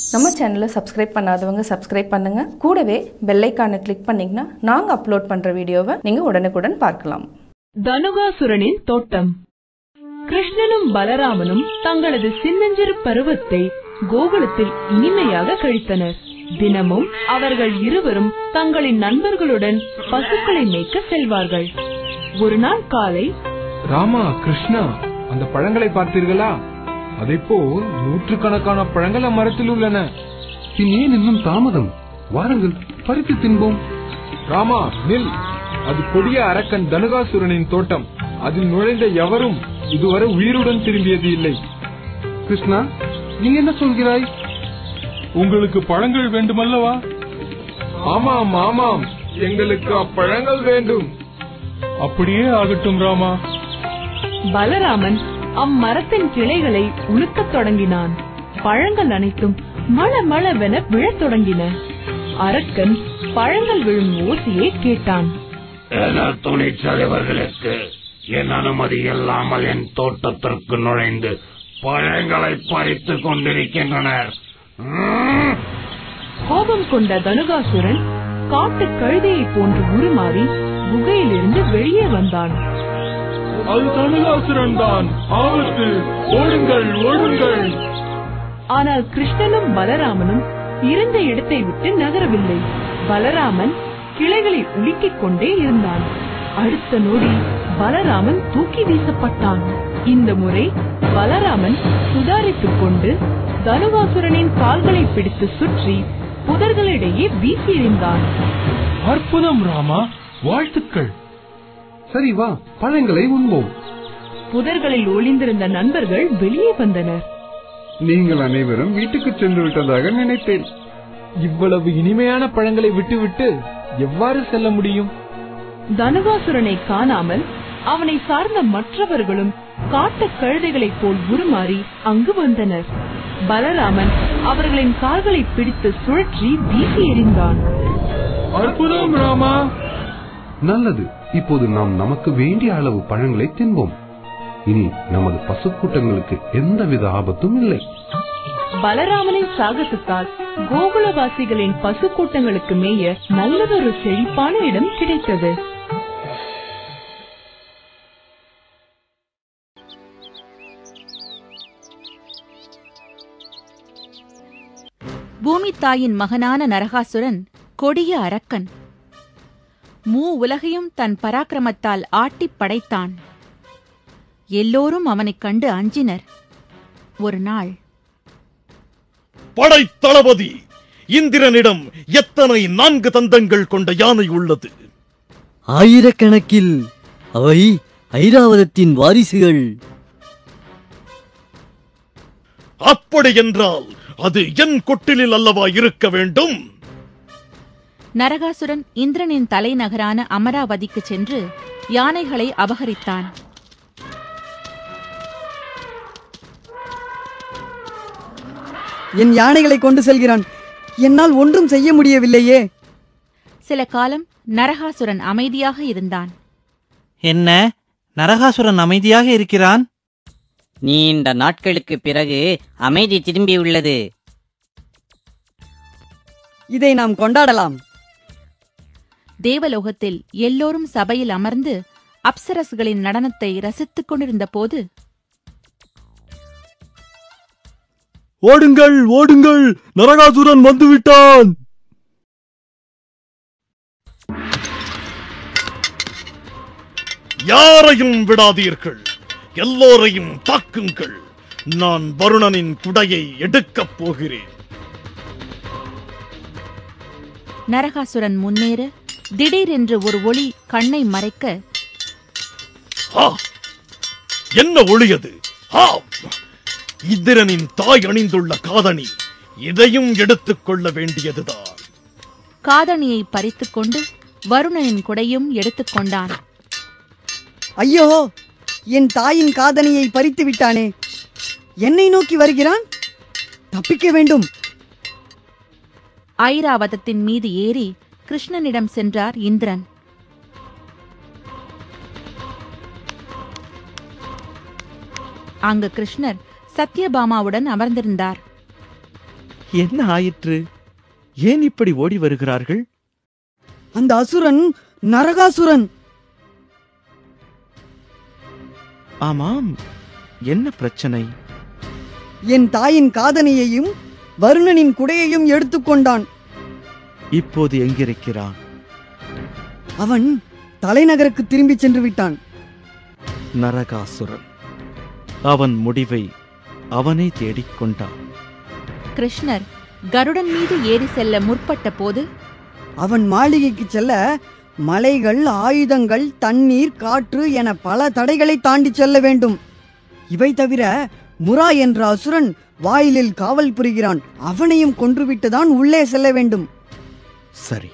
நம்ம சேனலை சப்ஸ்கிரைப் பண்ணாதவங்க சப்ஸ்கிரைப் பண்ணுங்க கூடவே பெல்லைக்கானை கிளிக் பண்ணிங்கன்னா நாங்கள் அப்லோட் பண்ணுற வீடியோவை நீங்கள் உடனுக்குடன் பார்க்கலாம் தனுகாசுரனின் தோட்டம் கிருஷ்ணனும் பலராமனும் தங்களது சின்னஞ்சிறு பருவத்தை கோகுலத்தில் இனிமையாக கழித்தனர் தினமும் அவர்கள் இருவரும் தங்களின் நண்பர்களுடன் பசுக்களை மேய்க்க செல்வார்கள் ஒரு நாள் காலை ராமா கிருஷ்ணா அந்த பழங்களை பார்த்தீர்களா அதைப்போல் நூற்றுக்கணக்கான பழங்கள் அம்மரத்தில் உள்ளன பின் ஏன் இன்னும் தாமதம் வாருங்கள் பறித்து தின்போம் ராமா நில் அது கொடிய அரக்கன் தனுகாசுரனின் தோட்டம் அதில் நுழைந்த எவரும் இதுவரை உயிருடன் திரும்பியது இல்லை கிருஷ்ணா நீ என்ன சொல்கிறாய் உங்களுக்கு பழங்கள் வேண்டுமல்லவா ஆமாம் ஆமாம் எங்களுக்கு அப்பழங்கள் வேண்டும் அப்படியே ஆகட்டும் ராமா பலராமன் அம்மரத்தின் கிளைகளை உழுக்கத் தொடங்கினான் பழங்கள் அனைத்தும் மள மளவென விழத் தொடங்கின அரக்கன் பழங்கள் விழும் ஓசையை கேட்டான் என துணிச்சலைவர்களுக்கு என் அனுமதி இல்லாமல் என் தோட்டத்திற்கு நுழைந்து பழங்களை பறித்துக் கொண்டிருக்கின்றனர் உம். கோபம் கொண்ட தனுகாசுரன் காட்டு கழுதையைப் போன்று உருமாறி குகையிலிருந்து வெளியே வந்தான் அது தனுகாசுரன் தான் ஆபத்து ஓடுங்கள் ஓடுங்கள் ஆனால் கிருஷ்ணனும் பலராமனும் இருந்த இடத்தை விட்டு நகரவில்லை பலராமன் கிளைகளை உலுக்கிக் கொண்டே இருந்தான் அடுத்த நொடி பலராமன் தூக்கி வீசப்பட்டான் இந்த முறை பலராமன் சுதாரித்துக் கொண்டு தனுகாசுரனின் கால்களை பிடித்து சுற்றி புதர்களிடையே வீசி எறிந்தான் அற்புதம் ராமா வாழ்த்துக்கள் சரி வா பழங்களை உண்போம் புதர்களில் ஒளிந்திருந்த நண்பர்கள் வெளியே வந்தனர் நீங்கள் அனைவரும் வீட்டுக்கு சென்று விட்டதாக நினைத்தேன் இவ்வளவு இனிமையான பழங்களை விட்டுவிட்டு எவ்வாறு செல்ல முடியும் தனுகாசுரனை காணாமல் அவனை சார்ந்த மற்றவர்களும் காட்டுக் கழுதைகளைப் போல் உருமாறி அங்கு வந்தனர் பலராமன் அவர்களின் கால்களை பிடித்து சுழற்றி வீசி எறிந்தான் அற்புதம் ராமா நல்லது இப்போது நாம் நமக்கு வேண்டிய அளவு பழங்களை தின்போம் இனி நமது பசுக்கூட்டங்களுக்கு எந்தவித ஆபத்தும் இல்லை பலராமனின் சாகசத்தால் கோகுலவாசிகளின் பசு கூட்டங்களுக்கு மேய நல்லதொரு செழிப்பான இடம் கிடைத்தது பூமி தாயின் மகனான நரகாசுரன் கொடிய அரக்கன் மூ உலகையும் தன் பராக்கிரமத்தால் ஆட்டிப் படைத்தான் எல்லோரும் அவனைக் கண்டு அஞ்சினர் ஒரு நாள் படைத்தளபதி இந்திரனிடம் எத்தனை நான்கு தந்தங்கள் கொண்ட யானை உள்ளது ஆயிரக்கணக்கில் அவை ஐராவதத்தின் வாரிசுகள் அப்படி என்றால் அது என் கொட்டிலில் அல்லவா இருக்க வேண்டும் நரகாசுரன் இந்திரனின் தலைநகரான அமராவதிக்குச் சென்று யானைகளை அபகரித்தான் என் யானைகளை கொண்டு செல்கிறான் என்னால் ஒன்றும் செய்ய முடியவில்லையே சில காலம் நரகாசுரன் அமைதியாக இருந்தான் என்ன நரகாசுரன் அமைதியாக இருக்கிறான் நீண்ட நாட்களுக்கு பிறகு அமைதி திரும்பியுள்ளது இதை நாம் கொண்டாடலாம் தேவலோகத்தில் எல்லோரும் சபையில் அமர்ந்து அப்சரஸ்களின் நடனத்தை ரசித்துக் கொண்டிருந்த போது ஓடுங்கள் ஓடுங்கள் நரகாசுரன் வந்துவிட்டான் யாரையும் விடாதீர்கள் எல்லோரையும் தாக்குங்கள் நான் வருணனின் குடையை எடுக்கப் போகிறேன் நரகாசுரன் முன்னேற திடீரென்று ஒரு ஒளி கண்ணை மறைக்க ஆ! என்ன ஒளியது ஆம்! இந்திரனின் தாய் அணிந்துள்ள காதணி இதையும் எடுத்துக் கொள்ள வேண்டியதுதான் காதணியை பறித்துக்கொண்டு வருணனின் குடையும் எடுத்துக்கொண்டான் ஐயோ என் தாயின் காதணியை பறித்து விட்டானே என்னை நோக்கி வருகிறான் தப்பிக்க வேண்டும் ஐராவதத்தின் மீது ஏறி கிருஷ்ணனிடம் சென்றார் இந்திரன் அங்கு கிருஷ்ணர் சத்யபாமாவுடன் அமர்ந்திருந்தார் என்ன ஆயிற்று ஏன் இப்படி ஓடி வருகிறார்கள் அந்த அசுரன் நரகாசுரன் ஆமாம் என்ன பிரச்சனை என் தாயின் காதணியையும் வருணனின் குடையையும் எடுத்துக்கொண்டான் இப்போது எங்கிருக்கிறான் அவன் தலைநகருக்கு திரும்பிச் சென்று விட்டான் நரகாசுரன் அவன் முடிவை அவனே தேடிக்கொண்டான் கிருஷ்ணர் கருடன் மீது ஏறி செல்ல முற்பட்ட போது அவன் மாளிகைக்கு செல்ல மலைகள் ஆயுதங்கள் தண்ணீர் காற்று என பல தடைகளை தாண்டி செல்ல வேண்டும் இவை தவிர முரா என்ற அசுரன் வாயிலில் காவல் புரிகிறான் அவனையும் கொன்றுவிட்டுதான் உள்ளே செல்ல வேண்டும் சரி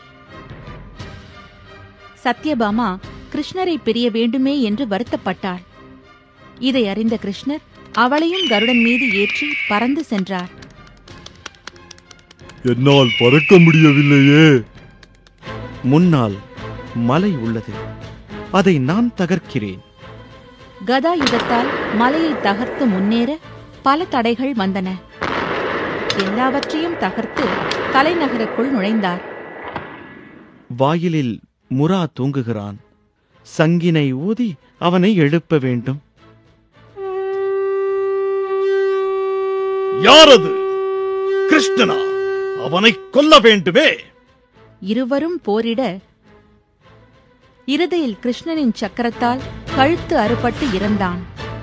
சத்யபாமா கிருஷ்ணரை பிரிய வேண்டுமே என்று வருத்தப்பட்டாள் இதை அறிந்த கிருஷ்ணர் அவளையும் கருடன் மீது ஏற்றி பறந்து சென்றார் என்னால் பறக்க முடியவில்லையே முன்னால் மலை உள்ளது அதை நான் தகர்க்கிறேன் கதாயுதத்தால் மலையை தகர்த்து முன்னேற பல தடைகள் வந்தன எல்லாவற்றையும் தகர்த்து தலைநகருக்குள் நுழைந்தார் வாயிலில் முரா தூங்குகிறான் சங்கினை ஊதி அவனை எழுப்ப வேண்டும் யாரது கிருஷ்ணனா அவனை கொல்ல வேண்டுமே இருவரும் போரிட இறுதியில் கிருஷ்ணனின் சக்கரத்தால் கழுத்து அறுபட்டு இறந்தான்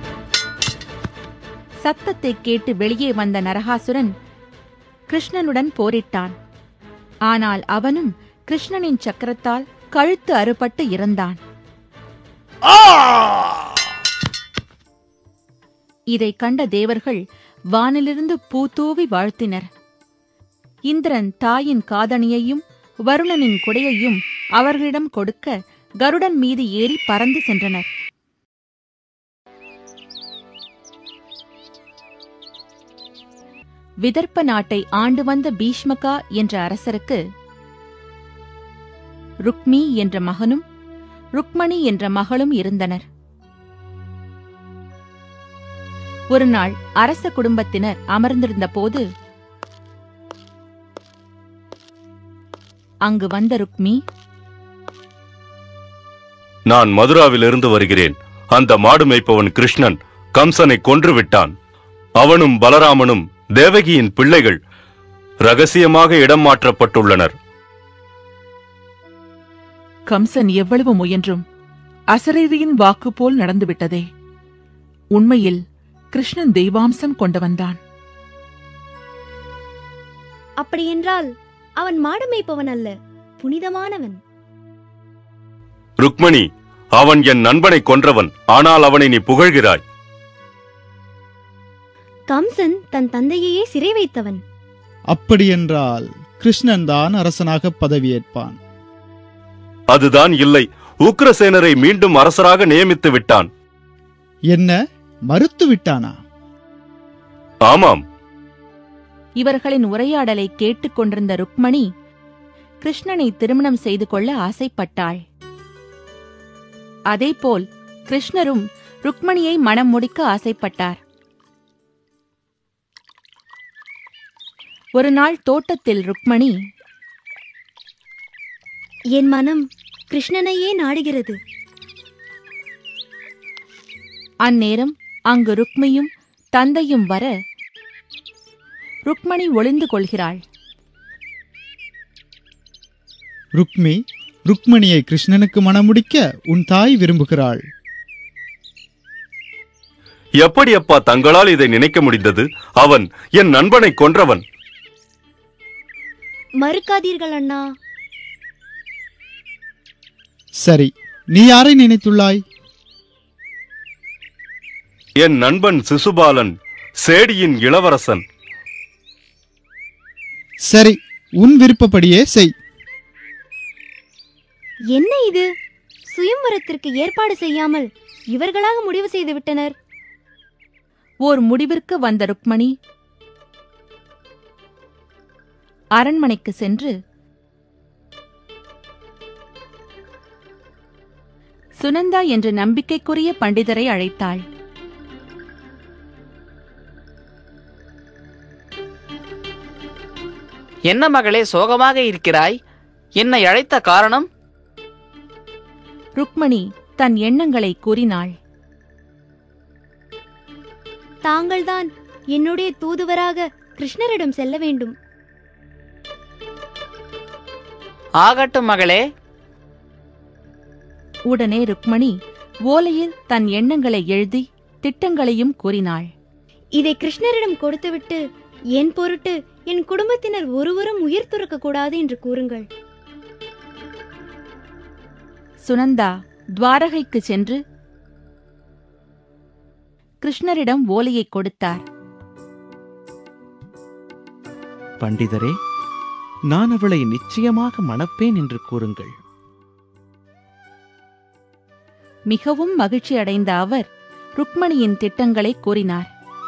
சத்தத்தை கேட்டு வெளியே வந்த நரகாசுரன் கிருஷ்ணனுடன் போரிட்டான் ஆனால் அவனும் கிருஷ்ணனின் சக்கரத்தால் கழுத்து அறுபட்டு இறந்தான் இதை கண்ட தேவர்கள் வானிலிருந்து பூத்தூவி வாழ்த்தினர் இந்திரன் தாயின் காதணியையும் வருணனின் குடையையும் அவர்களிடம் கொடுக்க கருடன் மீது ஏறி பறந்து சென்றனர் விதர்ப்ப நாட்டை ஆண்டு வந்த பீஷ்மகா என்ற அரசருக்கு ருக்மி என்ற மகனும் ருக்மணி என்ற மகளும் இருந்தனர் ஒரு நாள் அரச குடும்பத்தினர் அமர்ந்திருந்த போது அங்கு வந்த ருக்மி நான் மதுராவிலிருந்து வருகிறேன் அந்த மாடு மேய்ப்பவன் கிருஷ்ணன் கம்சனை கொன்று விட்டான் அவனும் பலராமனும் தேவகியின் பிள்ளைகள் ரகசியமாக இடம் மாற்றப்பட்டுள்ளனர் கம்சன் எவ்வளவு முயன்றும் அசரீரியின் வாக்கு போல் நடந்துவிட்டதே உண்மையில் கிருஷ்ணன் தெய்வாம்சம் கொண்டவன்தான் அப்படியென்றால் அவன் மாடு மேய்ப்பவன் அல்ல புனிதமானவன் ருக்மணி அவன் என் நண்பனை கொன்றவன் ஆனால் அவனை நீ புகழ்கிறாய் கம்சன் தன் தந்தையையே சிறை வைத்தவன் அப்படியென்றால் கிருஷ்ணன் தான் அரசனாக பதவியேற்பான் அதுதான் இல்லை உக்ரசேனரை மீண்டும் அரசராக நியமித்து விட்டான் என்ன மறுத்து விட்டானா ஆமாம் இவர்களின் உரையாடலை கேட்டுக் கொண்டிருந்த ருக்மணி கிருஷ்ணனை திருமணம் செய்து கொள்ள ஆசைப்பட்டாள் அதேபோல் கிருஷ்ணரும் ருக்மணியை மணம் முடிக்க ஆசைப்பட்டார் ஒரு நாள் தோட்டத்தில் ருக்மணி என் மனம் கிருஷ்ணனையே நாடுகிறது அந்நேரம் அங்கு ருக்மியும் தந்தையும் வர ருக்மணி ஒளிந்து கொள்கிறாள் ருக்மி ருக்மணியை கிருஷ்ணனுக்கு மணமுடிக்க உன் தாய் விரும்புகிறாள் எப்படி அப்பா தங்களால் இதை நினைக்க முடிந்தது அவன் என் நண்பனை கொன்றவன் மறுக்காதீர்கள் அண்ணா சரி நீ யாரை நினைத்துள்ளாய் என் நண்பன் சிசுபாலன் சேடியின் இளவரசன் சரி உன் விருப்பப்படியே செய் என்ன இது சுயம்வரத்திற்கு ஏற்பாடு செய்யாமல் இவர்களாக முடிவு செய்து விட்டனர் ஓர் முடிவிற்கு வந்த ருக்மணி அரண்மனைக்கு சென்று சுனந்தா என்ற நம்பிக்கைக்குரிய பண்டிதரை அழைத்தாள் என்ன மகளே சோகமாக இருக்கிறாய் என்னை அழைத்த காரணம் ருக்மணி தன் எண்ணங்களை கூறினாள் தாங்கள்தான் என்னுடைய தூதுவராக கிருஷ்ணரிடம் செல்ல வேண்டும் ஆகட்டும் மகளே உடனே ருக்மணி ஓலையில் தன் எண்ணங்களை எழுதி திட்டங்களையும் கூறினாள் இதை கிருஷ்ணரிடம் கொடுத்துவிட்டு என் பொருட்டு என் குடும்பத்தினர் ஒருவரும் உயிர் துறக்க கூடாது என்று கூறுங்கள் சுனந்தா துவாரகைக்கு சென்று கிருஷ்ணரிடம் ஓலையை கொடுத்தார் பண்டிதரே நான் அவளை நிச்சயமாக மணப்பேன் என்று கூறுங்கள் மிகவும் மகிழ்ச்சி அடைந்த அவர் ருக்மணியின் திட்டங்களை கூறினார்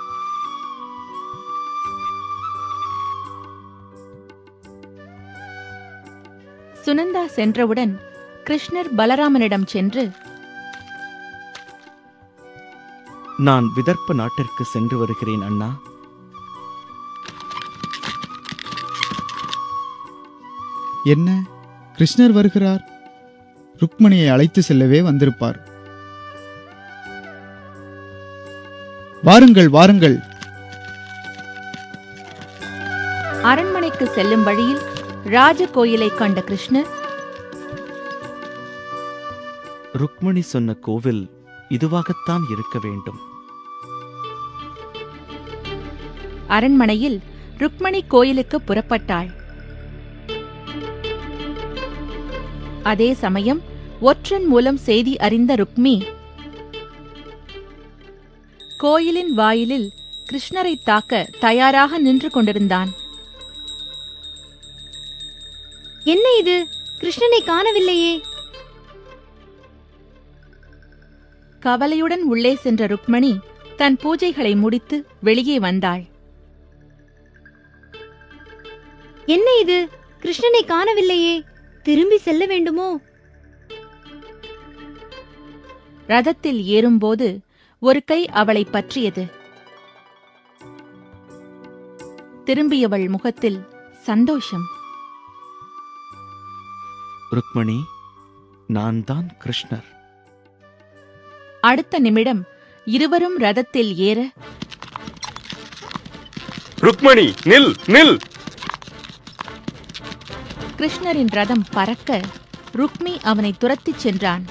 சுனந்தா சென்றவுடன் கிருஷ்ணர் பலராமனிடம் சென்று நான் விதர்ப்ப நாட்டிற்கு சென்று வருகிறேன் அண்ணா என்ன கிருஷ்ணர் வருகிறார் ருக்மணியை அழைத்து செல்லவே வந்திருப்பார் வாருங்கள் வாருங்கள் அரண்மனைக்கு செல்லும் வழியில் ராஜ கோயிலை கண்ட கிருஷ்ணர் ருக்மணி சொன்ன கோவில் இதுவாகத்தான் இருக்க வேண்டும் அரண்மனையில் ருக்மணி கோயிலுக்கு புறப்பட்டாள் அதே சமயம் ஒற்றன் மூலம் செய்தி அறிந்த ருக்மி கோயிலின் வாயிலில் கிருஷ்ணரை தாக்க தயாராக நின்று கொண்டிருந்தான் என்ன இது கிருஷ்ணனை காணவில்லையே கவலையுடன் உள்ளே சென்ற ருக்மணி தன் பூஜைகளை முடித்து வெளியே வந்தாள் என்ன இது கிருஷ்ணனை காணவில்லையே திரும்பி செல்ல வேண்டுமோ ரதத்தில் ஏறும்போது ஒரு கை அவளை பற்றியது திரும்பியவள் முகத்தில் சந்தோஷம் ருக்மணி நான் தான் கிருஷ்ணர் அடுத்த நிமிடம் இருவரும் ரதத்தில் ஏற ருக்மணி நில் நில் கிருஷ்ணரின் ரதம் பறக்க ருக்மி அவனை துரத்திச் சென்றான்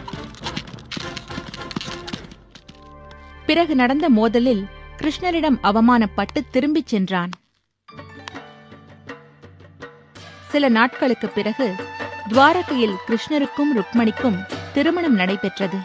பிறகு நடந்த மோதலில் கிருஷ்ணரிடம் அவமானப்பட்டு திரும்பிச் சென்றான் சில நாட்களுக்குப் பிறகு துவாரகையில் கிருஷ்ணருக்கும் ருக்மணிக்கும் திருமணம் நடைபெற்றது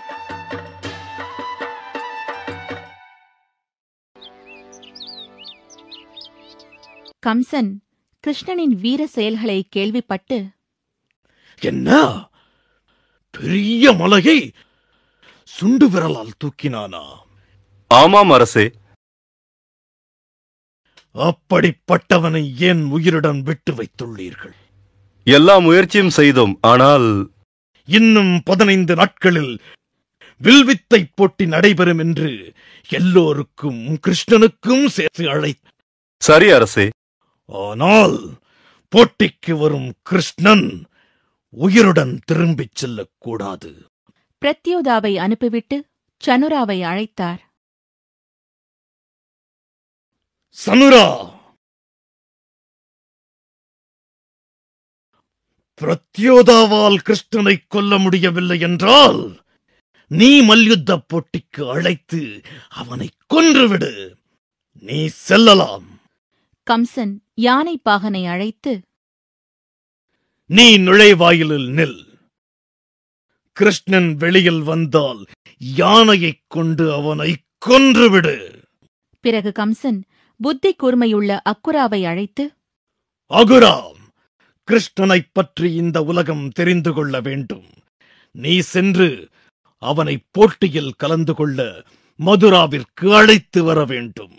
கம்சன் கிருஷ்ணனின் வீர செயல்களை கேள்விப்பட்டு என்ன பெரிய மலையை சுண்டு விரலால் தூக்கினானா ஆமாம் அரசே அப்படிப்பட்டவனை ஏன் உயிருடன் விட்டு வைத்துள்ளீர்கள் எல்லா முயற்சியும் செய்தோம் ஆனால் இன்னும் பதினைந்து நாட்களில் வில்வித்தை போட்டி நடைபெறும் என்று எல்லோருக்கும் கிருஷ்ணனுக்கும் சேர்த்து அழை சரி அரசே ஆனால் போட்டிக்கு வரும் கிருஷ்ணன் உயிருடன் திரும்பிச் செல்லக்கூடாது பிரத்யோதாவை அனுப்பிவிட்டு சனுராவை அழைத்தார் சனுரா பிரத்யோதாவால் கிருஷ்ணனை கொல்ல முடியவில்லை என்றால் நீ மல்யுத்த போட்டிக்கு அழைத்து அவனை கொன்றுவிடு நீ செல்லலாம் கம்சன் யானை பாகனை அழைத்து நீ நுழைவாயிலில் நில் கிருஷ்ணன் வெளியில் வந்தால் யானையைக் கொண்டு அவனை கொன்றுவிடு பிறகு கம்சன் புத்தி கூர்மையுள்ள அக்குராவை அழைத்து அகுராம் கிருஷ்ணனைப் பற்றி இந்த உலகம் தெரிந்து கொள்ள வேண்டும் நீ சென்று அவனை போட்டியில் கலந்து கொள்ள மதுராவிற்கு அழைத்து வர வேண்டும்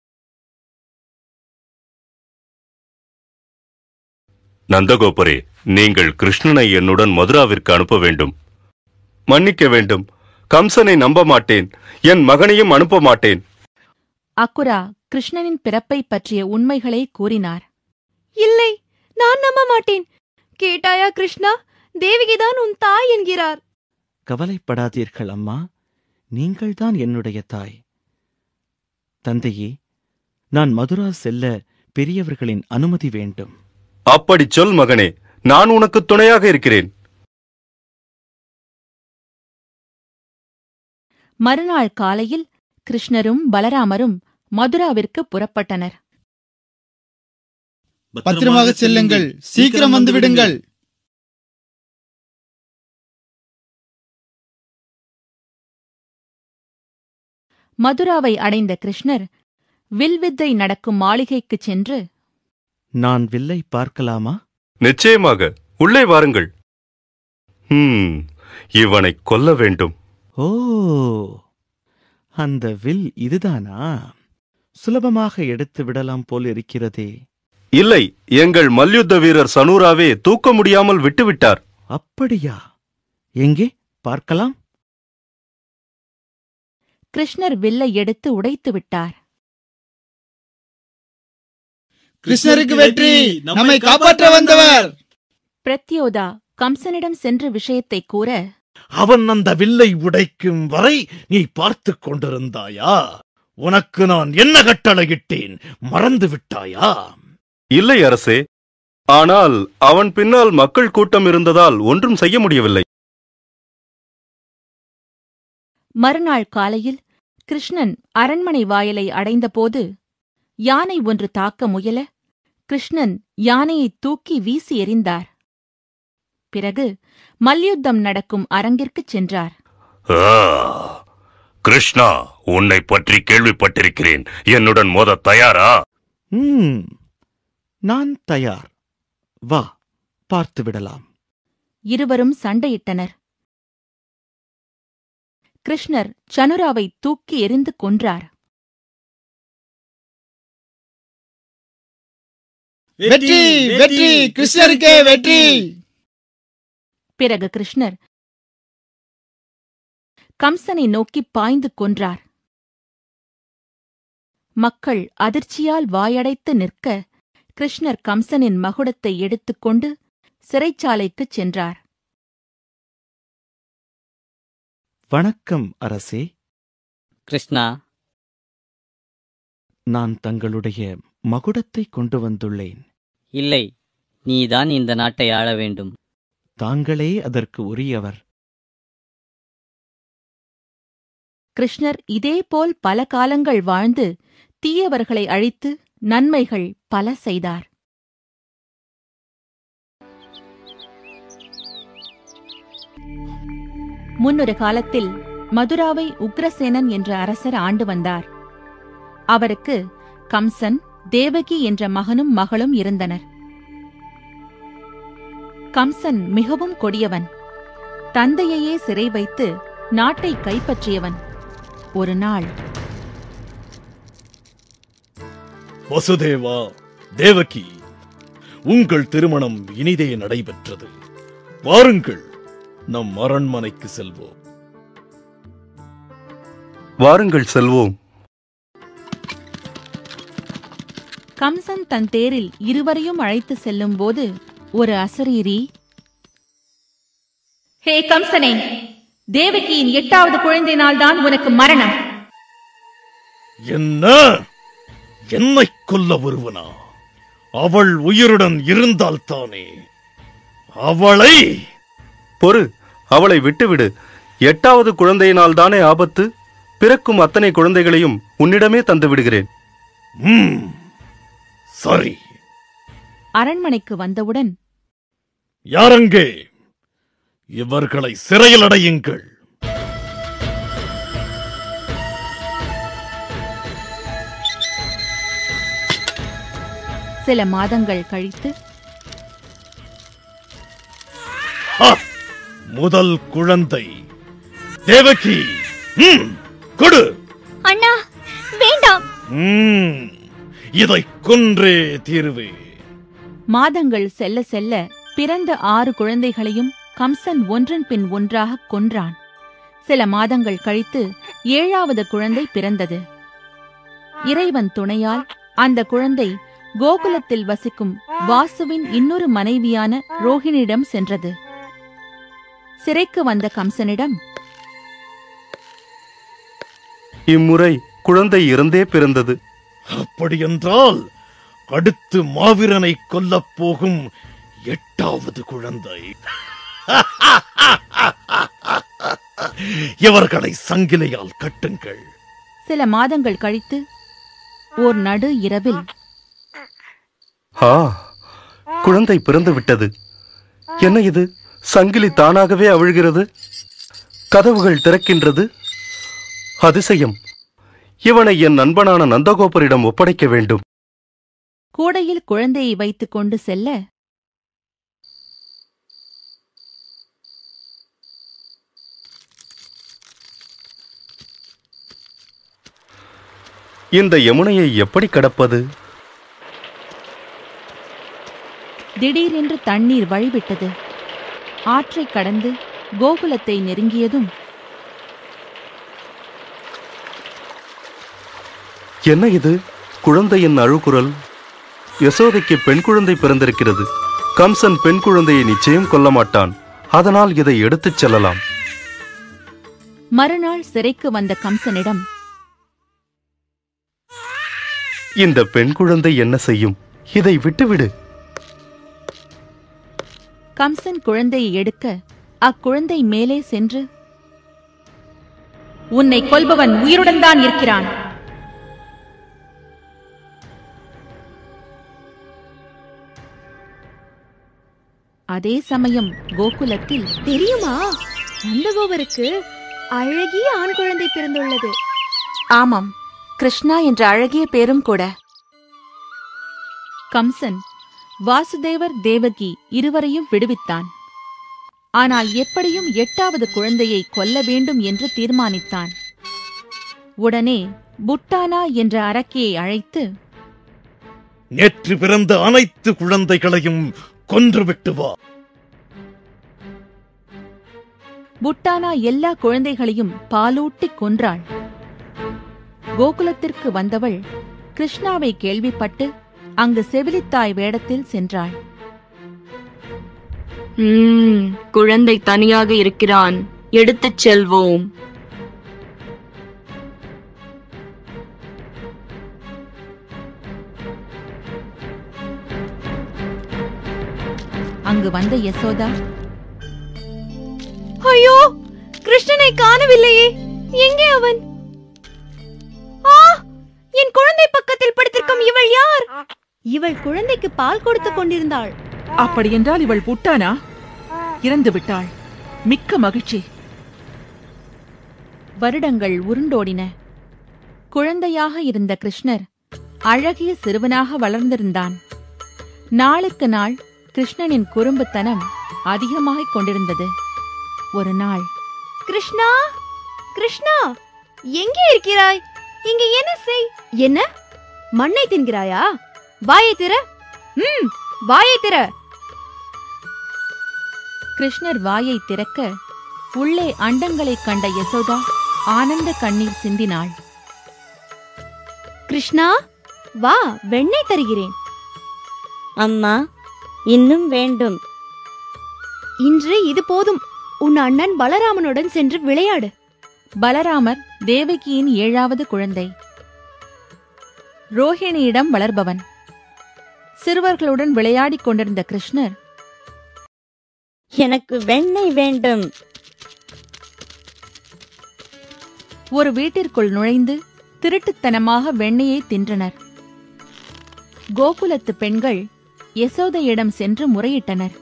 நந்தகோபரே நீங்கள் கிருஷ்ணனை என்னுடன் மதுராவிற்கு அனுப்ப வேண்டும் மன்னிக்க வேண்டும் கம்சனை நம்ப மாட்டேன் என் மகனையும் அனுப்ப மாட்டேன் அக்குரா கிருஷ்ணனின் பிறப்பை பற்றிய உண்மைகளை கூறினார் இல்லை நான் நம்ப மாட்டேன் கேட்டாயா கிருஷ்ணா தேவகிதான் உன் தாய் என்கிறார் கவலைப்படாதீர்கள் அம்மா நீங்கள்தான் என்னுடைய தாய் தந்தையே நான் மதுரா செல்ல பெரியவர்களின் அனுமதி வேண்டும் அப்படிச் சொல் மகனே நான் உனக்கு துணையாக இருக்கிறேன் மறுநாள் காலையில் கிருஷ்ணரும் பலராமரும் மதுராவிற்கு புறப்பட்டனர் பத்திரமாக செல்லுங்கள் சீக்கிரம் வந்து விடுங்கள் மதுராவை அடைந்த கிருஷ்ணர் வில்வித்தை நடக்கும் மாளிகைக்குச் சென்று நான் வில்லை பார்க்கலாமா நிச்சயமாக உள்ளே வாருங்கள் ஹம் இவனை கொல்ல வேண்டும் ஓ அந்த வில் இதுதானா சுலபமாக எடுத்து விடலாம் போல் இருக்கிறதே இல்லை எங்கள் மல்யுத்த வீரர் சனூராவே தூக்க முடியாமல் விட்டுவிட்டார் அப்படியா எங்கே பார்க்கலாம் கிருஷ்ணர் வில்லை எடுத்து உடைத்து விட்டார் கிருஷ்ணருக்கு வெற்றி நம்மை காப்பாற்ற வந்தவர் பிரத்யோதா கம்சனிடம் சென்று விஷயத்தை கூற அவன் அந்த வில்லை உடைக்கும் வரை நீ பார்த்துக் கொண்டிருந்தாயா உனக்கு நான் என்ன கட்டளையிட்டேன் மறந்து விட்டாயா இல்லை அரசே ஆனால் அவன் பின்னால் மக்கள் கூட்டம் இருந்ததால் ஒன்றும் செய்ய முடியவில்லை மறுநாள் காலையில் கிருஷ்ணன் அரண்மனை வாயிலை அடைந்தபோது யானை ஒன்று தாக்க முயல கிருஷ்ணன் யானையை தூக்கி வீசி எறிந்தார் பிறகு மல்யுத்தம் நடக்கும் அரங்கிற்குச் சென்றார் ஆ, கிருஷ்ணா உன்னை பற்றி கேள்விப்பட்டிருக்கிறேன் என்னுடன் மோத தயாரா ம் நான் தயார் வா பார்த்து விடலாம் இருவரும் சண்டையிட்டனர் கிருஷ்ணர் சனுராவை தூக்கி எறிந்து கொன்றார் வெற்றி வெற்றி கிருஷ்ணருக்கே வெற்றி பிறகு கிருஷ்ணர் கம்சனை நோக்கி பாய்ந்து கொன்றார் மக்கள் அதிர்ச்சியால் வாயடைத்து நிற்க கிருஷ்ணர் கம்சனின் மகுடத்தை எடுத்துக்கொண்டு சிறைச்சாலைக்குச் சென்றார் வணக்கம் அரசே கிருஷ்ணா நான் தங்களுடைய மகுடத்தை கொண்டு வந்துள்ளேன் இல்லை நீதான் இந்த நாட்டை ஆள வேண்டும் தாங்களே அதற்கு உரியவர் கிருஷ்ணர் இதேபோல் பல காலங்கள் வாழ்ந்து தீயவர்களை அழித்து நன்மைகள் பல செய்தார் முன்னொரு காலத்தில் மதுராவை உக்ரசேனன் என்ற அரசர் ஆண்டு வந்தார் அவருக்கு கம்சன் தேவகி என்ற மகனும் மகளும் இருந்தனர் கம்சன் மிகவும் கொடியவன் தந்தையையே சிறை வைத்து நாட்டை கைப்பற்றியவன் ஒரு நாள் வசுதேவா தேவகி உங்கள் திருமணம் இனிதே நடைபெற்றது வாருங்கள் நம் அரண்மனைக்கு செல்வோம் வாருங்கள் செல்வோம் கம்சன் தன் தேரில் இருவரையும் அழைத்து செல்லும்போது ஒரு அசரீரி ஹே கம்சனே தேவகியின் எட்டாவது குழந்தை நாள்தான் உனக்கு மரணம் என்ன என்னை கொல்ல வருவனா அவள் உயிருடன் இருந்தால்தானே அவளை பொறு அவளை விட்டுவிடு எட்டாவது குழந்தையினால் தானே ஆபத்து பிறக்கும் அத்தனை குழந்தைகளையும் உன்னிடமே தந்து விடுகிறேன் ம், சரி அரண்மனைக்கு வந்தவுடன் யாரங்கே இவர்களை சிறையில் அடையுங்கள் சில மாதங்கள் கழித்து ஹ! முதல் குழந்தை தேவகி ம், கொடு அண்ணா வேண்டாம் ம், இதை கொன்றே தீருவே மாதங்கள் செல்ல செல்ல பிறந்த ஆறு குழந்தைகளையும் கம்சன் ஒன்றன் பின் ஒன்றாக கொன்றான் சில மாதங்கள் கழித்து ஏழாவது குழந்தை பிறந்தது இறைவன் துணையால் அந்த குழந்தை கோகுலத்தில் வசிக்கும் வாசுவின் இன்னொரு மனைவியான ரோஹிணியிடம் சென்றது சிறைக்கு வந்த கம்சனிடம் இம்முறை குழந்தை இறந்தே பிறந்தது அப்படியென்றால் அடுத்து மாவீரனை கொல்லப் போகும் எட்டாவது குழந்தை இவர்களை சங்கிலியால் கட்டுங்கள் சில மாதங்கள் கழித்து ஓர் நடு இரவில் ஆ குழந்தை பிறந்து விட்டது என்ன இது சங்கிலி தானாகவே அவிழ்கிறது கதவுகள் திறக்கின்றது அதிசயம் இவனை என் நண்பனான நந்தகோபரிடம் ஒப்படைக்க வேண்டும் கூடையில் குழந்தையை வைத்துக் கொண்டு செல்ல இந்த யமுனையை எப்படி கடப்பது திடீரென்று தண்ணீர் வழிவிட்டது ஆற்றைக் கடந்து கோகுலத்தை நெருங்கியதும் என்ன இது குழந்தையின் அழுகுரல் யசோதைக்கு பெண் குழந்தை பிறந்திருக்கிறது கம்சன் பெண் குழந்தையை நிச்சயம் கொல்ல மாட்டான் அதனால் இதை எடுத்துச் செல்லலாம் மறுநாள் சிறைக்கு வந்த கம்சனிடம் இந்த பெண் குழந்தை என்ன செய்யும் இதை விட்டுவிடு கம்சன் குழந்தையை எடுக்க அக்குழந்தை மேலே சென்று உன்னை கொல்பவன் உயிருடன் தான் இருக்கிறான் அதே சமயம் கோகுலத்தில் தெரியுமா நந்தகோபருக்கு அழகிய ஆண் குழந்தை பிறந்துள்ளது ஆமாம் கிருஷ்ணா என்ற அழகிய பேரும் கூட கம்சன் வாசுதேவர் தேவகி இருவரையும் விடுவித்தான் ஆனால் எப்படியும் எட்டாவது குழந்தையை கொல்ல வேண்டும் என்று தீர்மானித்தான் உடனே புட்டானா என்ற அரக்கியை அழைத்து நேற்று பிறந்த அனைத்து குழந்தைகளையும் கொன்றுவிட்டு வா புட்டானா எல்லா குழந்தைகளையும் பாலூட்டி கொன்றாள் கோகுலத்திற்கு வந்தவள் கிருஷ்ணாவை கேள்விப்பட்டு அங்கு செவிலித்தாய் வேடத்தில் சென்றாள் ம் குழந்தை தனியாக இருக்கிறான் எடுத்துச் செல்வோம் அங்கு வந்த யசோதா ஐயோ கிருஷ்ணனை காணவில்லையே எங்கே அவன் ஆ என் குழந்தை பக்கத்தில் படுத்திருக்கும் இவள் யார் இவள் குழந்தைக்கு பால் கொடுத்துக் கொண்டிருந்தாள் அப்படியென்றால் இவள் புட்டானா இறந்து விட்டாள் மிக்க மகிழ்ச்சி வருடங்கள் உருண்டோடின குழந்தையாக இருந்த கிருஷ்ணர் அழகிய சிறுவனாக வளர்ந்திருந்தான் நாளுக்கு நாள் கிருஷ்ணனின் குறும்புத்தனம் அதிகமாகிக் கொண்டிருந்தது ஒரு நாள் கிருஷ்ணா கிருஷ்ணா எங்கே இருக்கிறாய் இங்க என்ன செய் என்ன மண்ணை தின்கிறாயா வாயை திற ம் வாயை திற கிருஷ்ணர் வாயை திறக்க உள்ளே அண்டங்களைக் கண்ட யசோதா ஆனந்த கண்ணீர் சிந்தினாள் கிருஷ்ணா வா வெண்ணெய் தருகிறேன் அம்மா இன்னும் வேண்டும் இன்று இது போதும் உன் அண்ணன் பலராமனுடன் சென்று விளையாடு பலராமர் தேவகியின் ஏழாவது குழந்தை ரோஹிணியிடம் வளர்பவன் சிறுவர்களுடன் விளையாடிக் கொண்டிருந்த கிருஷ்ணர் எனக்கு வெண்ணெய் வேண்டும் ஒரு வீட்டிற்குள் நுழைந்து திருட்டுத்தனமாக வெண்ணெயை தின்றனர் கோகுலத்து பெண்கள் யசோதையிடம் சென்று முறையிட்டனர்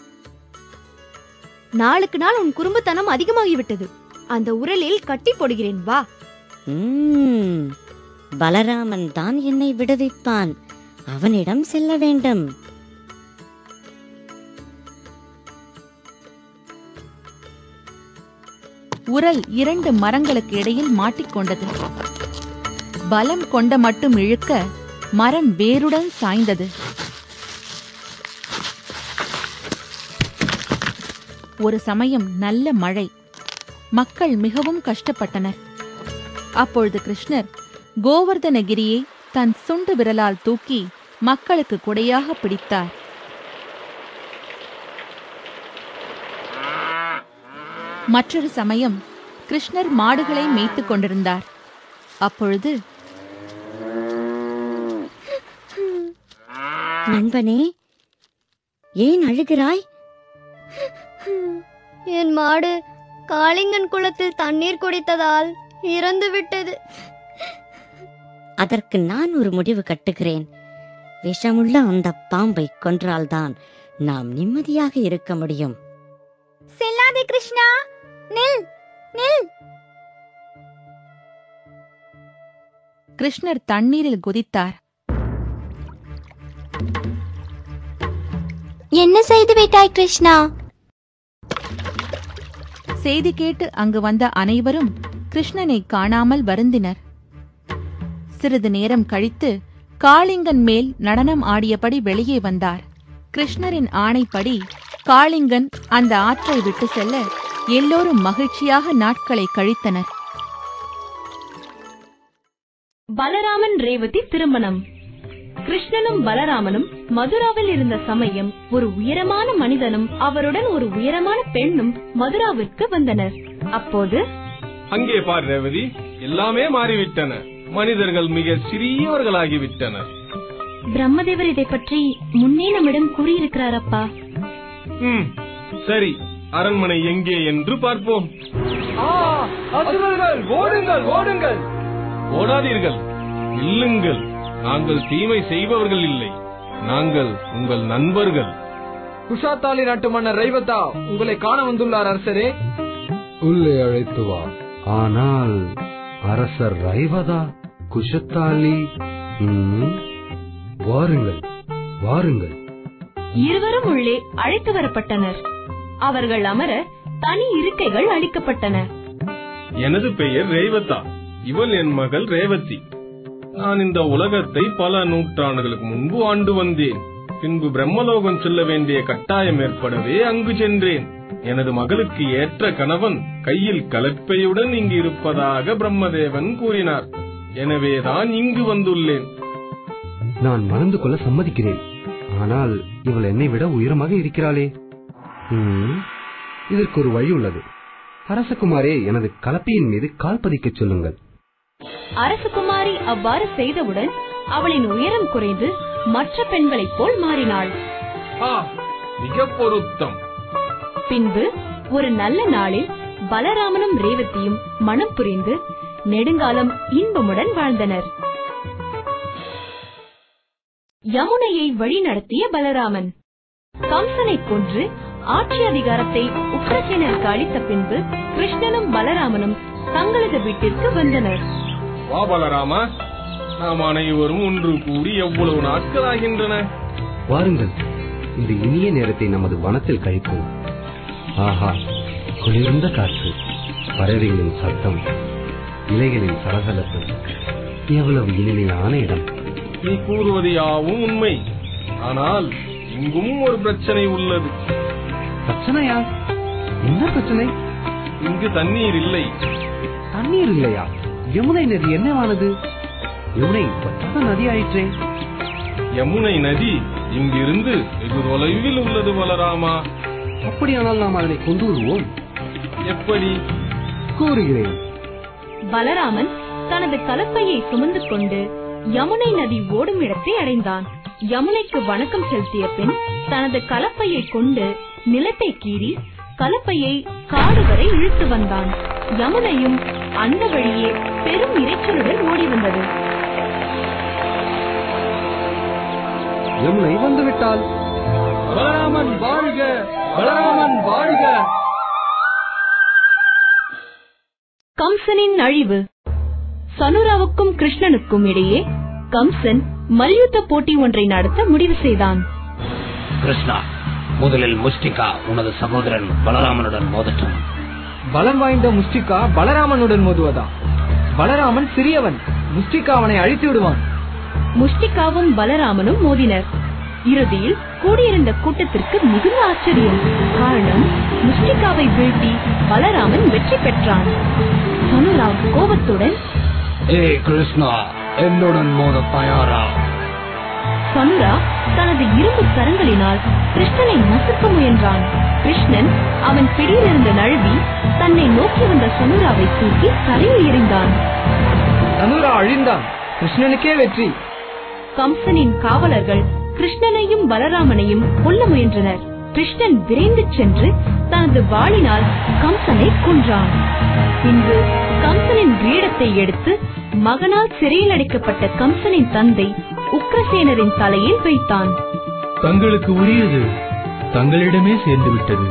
நாளுக்கு நாள் உன் குறும்புத்தனம் அதிகமாகிவிட்டது அந்த உரலில் கட்டி போடுகிறேன் வா ம், பலராமன் தான் என்னை விடுவிப்பான் அவனிடம் செல்ல வேண்டும் உரல் இரண்டு மரங்களுக்கு இடையில் மாட்டிக்கொண்டது பலம் கொண்ட மட்டும் இழுக்க மரம் வேருடன் சாய்ந்தது ஒரு சமயம் நல்ல மழை மக்கள் மிகவும் கஷ்டப்பட்டனர் அப்பொழுது கிருஷ்ணர் கோவர்தனகிரியை தன் சுண்டு விரலால் தூக்கி மக்களுக்கு குடையாக பிடித்தார் மற்றொரு சமயம் கிருஷ்ணர் மாடுகளை மேய்த்துக் கொண்டிருந்தார் அப்பொழுது நண்பனே ஏன் அழுகிறாய் என் மாடு காளிங்கன் குளத்தில் தண்ணீர் குடித்ததால் இறந்து விட்டது அதற்கு நான் ஒரு முடிவு கட்டுகிறேன் விஷமுள்ள அந்த பாம்பை கொன்றால்தான் நாம் நிம்மதியாக இருக்க முடியும் செல்லாதே கிருஷ்ணா நில் நில் கிருஷ்ணர் தண்ணீரில் குதித்தார் என்ன செய்து விட்டாய் கிருஷ்ணா செய்தி கேட்டு அங்கு வந்த அனைவரும் கிருஷ்ணனை காணாமல் வருந்தினர் சிறிது நேரம் கழித்து காளிங்கன் மேல் நடனம் ஆடியபடி வெளியே வந்தார் கிருஷ்ணரின் ஆணைப்படி காளிங்கன் அந்த ஆற்றை விட்டு செல்ல எல்லோரும் மகிழ்ச்சியாக நாட்களை கழித்தனர் பலராமன் ரேவதி திருமணம் கிருஷ்ணனும் பலராமனும் மதுராவில் இருந்த சமயம் ஒரு உயரமான மனிதனும் அவருடன் ஒரு உயரமான பெண்ணும் மதுராவிற்கு வந்தனர் அப்போது அங்கே பார் ரேவதி எல்லாமே மாறிவிட்டன மனிதர்கள் மிக சிறியவர்களாகிவிட்டனர் பிரம்மதேவர் இதை பற்றி முன்னே நம்மிடம் கூறியிருக்கிறார் அப்பா ம் சரி அரண்மனை எங்கே என்று பார்ப்போம் அசுரர்கள் ஓடுங்கள் ஓடுங்கள் ஓடாதீர்கள் இல்லுங்கள் நாங்கள் தீமை செய்பவர்கள் இல்லை நாங்கள் உங்கள் நண்பர்கள் குஷாத்தாலி நாட்டு மன்னர் ரைவதா உங்களை காண வந்துள்ளார் அரசரே உள்ளே அழைத்து வா ஆனால் அரசர் ரைவதா குஷத்தாலி ம், வாருங்கள் வாருங்கள் இருவரும் உள்ளே அழைத்து வரப்பட்டனர் அவர்கள் அமர தனி இருக்கைகள் அளிக்கப்பட்டன எனது பெயர் ரேவதா இவள் என் மகள் ரேவதி நான் இந்த உலகத்தை பல நூற்றாண்டுகளுக்கு முன்பு ஆண்டு வந்தேன் பின்பு பிரம்மலோகம் செல்ல வேண்டிய கட்டாயம் ஏற்படவே அங்கு சென்றேன் எனது மகளுக்கு ஏற்ற கணவன் கையில் கலப்பையுடன் இங்கு இருப்பதாக பிரம்மதேவன் கூறினார் எனவேதான் இங்கு வந்துள்ளேன் நான் மணந்து கொள்ள சம்மதிக்கிறேன் ஆனால் இவள் என்னை விட உயரமாக இருக்கிறாளே ம், இதற்கு ஒரு வழி உள்ளது அரசகுமாரே எனது கலப்பையின் மீது கால் பதிக்கச் சொல்லுங்கள் அரசகுமாரி அவ்வாறு செய்தவுடன் அவளின் உயரம் குறைந்து மற்ற பெண்களைப் போல் மாறினாள் ஆ, மிக பொருத்தம் பின்பு ஒரு நல்ல நாளில் பலராமனும் ரேவதியும் மனம் புரிந்து நெடுங்காலம் இன்பமுடன் வாழ்ந்தனர் யமுனையை வழிநடத்திய பலராமன் கம்சனை கொன்று ஆட்சி அதிகாரத்தை உக்ரசேனருக்கு அளித்த பின்பு கிருஷ்ணனும் பலராமனும் தங்களது வீட்டிற்கு வந்தனர் வா பலராமா நாம் அனைவரும் ஒன்று கூடி எவ்வளவு நாட்கள் ஆகின்றன வாருங்கள் இந்த இனிய நேரத்தை நமது வனத்தில் கழிப்போம் ஆஹா குளிர்ந்த காற்று பறவைகளின் சத்தம் இலைகளின் சலசலப்பு எவ்வளவு இனிமையான இடம் நீ கூறுவது யாவும் உண்மை ஆனால் இங்கும் ஒரு பிரச்சனை உள்ளது பிரச்சனையா என்ன பிரச்சனை இங்கு தண்ணீர் இல்லை தண்ணீர் இல்லையா யமுனை நதி என்னவானது யமுனை வற்றாத நதி ஆயிற்றே யமுனை நதி இங்கிருந்து வெகு தொலைவில் உள்ளது பலராமா அப்படியானால் நாம் அதனை கொண்டு வருவோம் எப்படி கூறுகிறேன் பலராமன் தனது கலப்பையை சுமந்து கொண்டு யமுனை நதி ஓடும் இடத்தை அடைந்தான் யமுனைக்கு வணக்கம் செலுத்திய பின் தனது கலப்பையை கொண்டு நிலத்தை கீறி கலப்பையை காடு வரை இழுத்து வந்தான் யமுனையும் அந்த வழியே பெரும் இரைச்சலுடன் ஓடி வந்தது யமுனை வந்து விட்டால் பலராமன் வாழ்க பலராமன் வாழ்க கம்சனின் அழிவு சனுராவுக்கும் கிருஷ்ணனுக்கும் இடையே கம்சன் மல்யுத்த போட்டி ஒன்றை நடத்த முடிவு செய்தான் கிருஷ்ணா முதலில் முஸ்டிகா உனது சகோதரன் பலராமனுடன் மோதட்டும் பலம் வாய்ந்த முஸ்டிகா பலராமனுடன் மோதுவதா பலராமன் சிறியவன் முஸ்டிகா அவனை அழித்து விடுவான் முஷ்டிகாவும் பலராமனும் மோதினர் இறுதியில் கூடியிருந்த கூட்டத்திற்கு மிகுந்த ஆச்சரியம் காரணம் முஷ்டிகாவை வீழ்த்தி பலராமன் வெற்றி பெற்றான் சனுராவ் கோபத்துடன் ஏய் கிருஷ்ணா என்னுடன் மோத தயாரா சனுரா தனது இரும்பு கரங்களினால் கிருஷ்ணனை நசுக்க முயன்றான் கிருஷ்ணன் அவன் பிடியிலிருந்து நழுவி தன்னை நோக்கி வந்த சனுராவை தூக்கி தரையில் எறிந்தான் சனுரா அழிந்தான் கிருஷ்ணனுக்கே வெற்றி கம்சனின் காவலர்கள் கிருஷ்ணனையும் பலராமனையும் கொல்ல முயன்றனர் கிருஷ்ணன் விரைந்து சென்று தனது வாளினால் கம்சனை கொன்றான் பின்பு கம்சனின் கிரீடத்தை எடுத்து மகனால் சிறையில் அடைக்கப்பட்ட கம்சனின் தந்தை உக்ரசேனரின் தலையில் வைத்தான் தங்களுக்கு உரியது தங்களிடமே சேர்ந்து விட்டது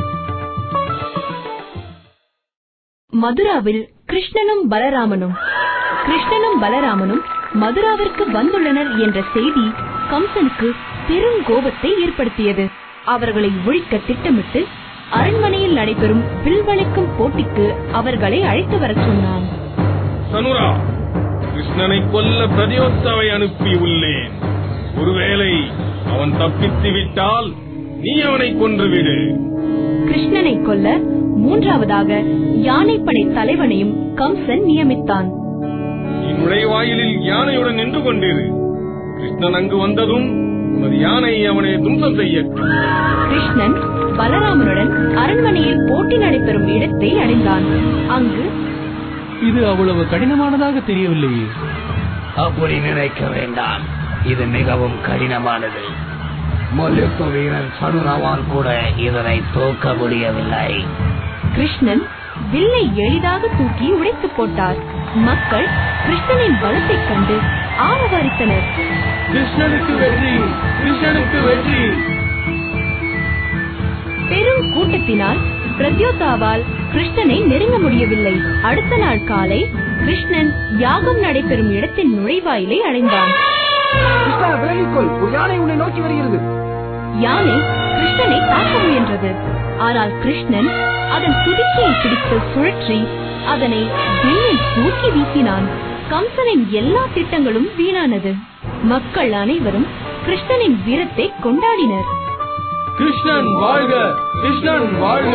மதுராவில் கிருஷ்ணனும் பலராமனும் கிருஷ்ணனும் பலராமனும் மதுராவிற்கு வந்துள்ளனர் என்ற செய்தி கம்சனுக்கு பெரும் கோபத்தை ஏற்படுத்தியது அவர்களை ஒழிக்க திட்டமிட்டு அரண்மனையில் நடைபெறும் வில்வளைக்கும் போட்டிக்கு அவர்களை அழைத்து வரச் சொன்னான் சனுரா கிருஷ்ணனை கொல்ல பிரதியோத்சவை அனுப்பி உள்ளேன் ஒருவேளை அவன் தப்பித்து விட்டால் நீ அவனை கொன்றுவிடு கிருஷ்ணனை கொல்ல மூன்றாவதாக யானைப்படை தலைவனையும் கம்சன் நியமித்தான் நீ நுழைவாயிலில் யானையுடன் நின்று கொண்டிரு கிருஷ்ணன் அங்கு வந்ததும் உனது யானை அவனை துன்பம் செய்யட்டும் கிருஷ்ணன் பலராமனுடன் அரண்மனையில் போட்டி நடைபெறும் இடத்தை அடைந்தான் அங்கு இது அவ்வளவு கடினமானதாக தெரியவில்லையே அப்படி நினைக்க வேண்டாம் இது மிகவும் கடினமானது மல்யுத்த வீரன் சனுரவால் கூட இதனை தூக்க முடியவில்லை கிருஷ்ணன் வில்லை எளிதாக தூக்கி உடைத்து போட்டார் மக்கள் கிருஷ்ணனின் பலத்தைக் கண்டு ஆரவாரித்தனர் கிருஷ்ணனுக்கு வெற்றி கிருஷ்ணனுக்கு வெற்றி பெரும் கூட்டத்தினால் பிரத்யோதாவால் கிருஷ்ணனை நெருங்க முடியவில்லை அடுத்த நாள் காலை கிருஷ்ணன் யாகம் நடைபெறும் இடத்தின் நுழைவாயிலை அடைந்தான் கிருஷ்ணா விலகிக்கொள் ஒரு யானை உன்னை நோக்கி வருகிறது யானை கிருஷ்ணனை தாக்க முயன்றது ஆனால் கிருஷ்ணன் அதன் துதிக்கையை பிடித்து சுழற்றி அதனை வில்லில் தூக்கி வீசினான் கம்சனின் எல்லா திட்டங்களும் வீணானது மக்கள் அனைவரும் கிருஷ்ணனின் வீரத்தை கொண்டாடினர் கிருஷ்ணன் வாழ்க கிருஷ்ணன் வாழ்க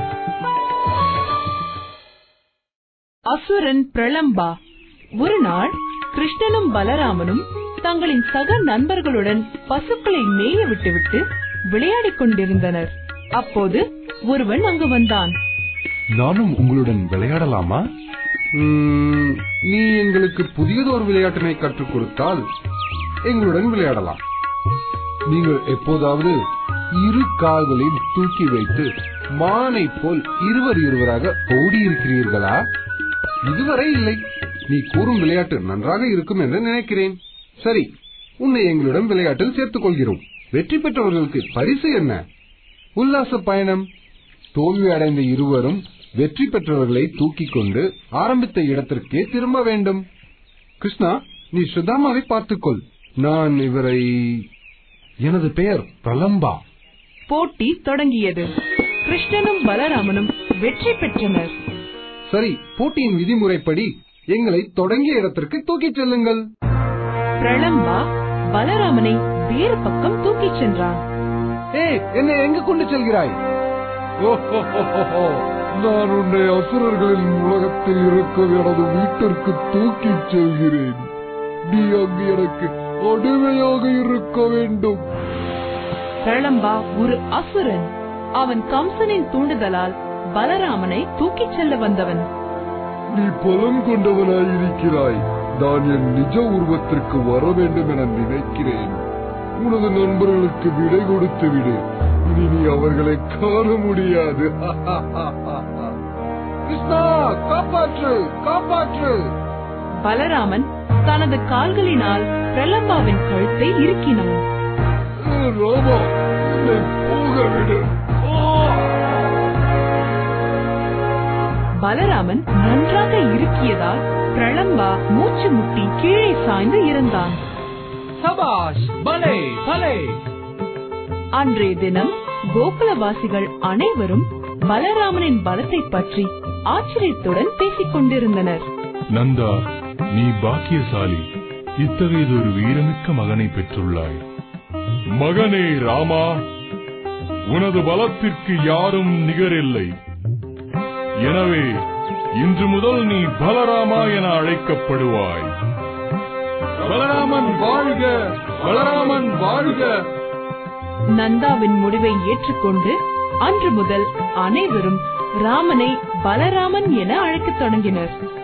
அசுரன் பிரளம்பா ஒரு நாள் கிருஷ்ணனும் பலராமனும் தங்களின் சக நண்பர்களுடன் பசுக்களை மேய விட்டுவிட்டு விளையாடிக் கொண்டிருந்தனர் அப்போது ஒருவன் அங்கு வந்தான் நானும் உங்களுடன் விளையாடலாமா ம், நீ எங்களுக்கு புதியதொரு விளையாட்டினை கற்றுக் கொடுத்தால் எங்களுடன் விளையாடலாம் நீங்கள் எப்போதாவது இரு கால்களையும் தூக்கி வைத்து மானை போல் இருவர் இருவராக ஓடி இருக்கிறீர்களா இதுவரை இல்லை நீ கூறும் விளையாட்டு நன்றாக இருக்கும் என்று நினைக்கிறேன் சரி உன்னை எங்களுடன் விளையாட்டில் சேர்த்துக் கொள்கிறோம் வெற்றி பெற்றவர்களுக்கு பரிசு என்ன உல்லாச பயணம் தோல்வி அடைந்த இருவரும் வெற்றி பெற்றவர்களை தூக்கிக் கொண்டு ஆரம்பித்த இடத்திற்கே திரும்ப வேண்டும் கிருஷ்ணா நீ சுதாமாவை பார்த்துக்கொள் நான் இவரை எனது பெயர் பிரலம்பா போட்டி தொடங்கியது கிருஷ்ணனும் பலராமனும் வெற்றி பெற்றனர் சரி போட்டியின் விதிமுறைப்படி எங்களை தொடங்கிய இடத்திற்கு தூக்கிச் செல்லுங்கள் பிரளம்பா பலராமனை வேறு பக்கம் தூக்கிச் சென்றான் ஏய் என்னை எங்கு கொண்டு செல்கிறாய் நான் உன்னை அசுரர்களின் உலகத்தில் இருக்கும் எனது வீட்டிற்கு தூக்கிச் செல்கிறேன் நீ அங்கு எனக்கு அடிமையாக இருக்க வேண்டும் பிரளம்பா ஒரு அசுரன் அவன் கம்சனின் தூண்டுதலால் பலராமனை தூக்கிச் செல்ல வந்தவன் நீ பலம் கொண்டவனாய் இருக்கிறாய் நான் என் நிஜ உருவத்திற்கு வர வேண்டும் என நினைக்கிறேன் உனது நண்பர்களுக்கு விடை கொடுத்து விடு இனி நீ அவர்களை காண முடியாது கிருஷ்ணா காப்பாற்று காப்பாற்று பலராமன் தனது கால்களினால் பிரலம்பாவின் கழுத்தை இறுக்கினான் ராமா என்னை போக விடு பலராமன் நன்றாக இறுக்கியதால் பிரளம்பா மூச்சு முட்டி கீழே சாய்ந்து இறந்தான் சபாஷ் பலே பலே அன்றைய தினம் கோகுலவாசிகள் அனைவரும் பலராமனின் பலத்தை பற்றி ஆச்சரியத்துடன் பேசிக் கொண்டிருந்தனர் நந்தா நீ பாக்கியசாலி இத்தகையதொரு வீரமிக்க மகனை பெற்றுள்ளாய் மகனே ராமா உனது பலத்திற்கு யாரும் நிகரில்லை எனவே இன்று முதல் நீ பலராமா என அழைக்கப்படுவாய் பலராமன் வாழ்க பலராமன் வாழ்க நந்தாவின் முடிவை ஏற்றுக்கொண்டு அன்று முதல் அனைவரும் ராமனை பலராமன் என அழைக்கத் தொடங்கினர்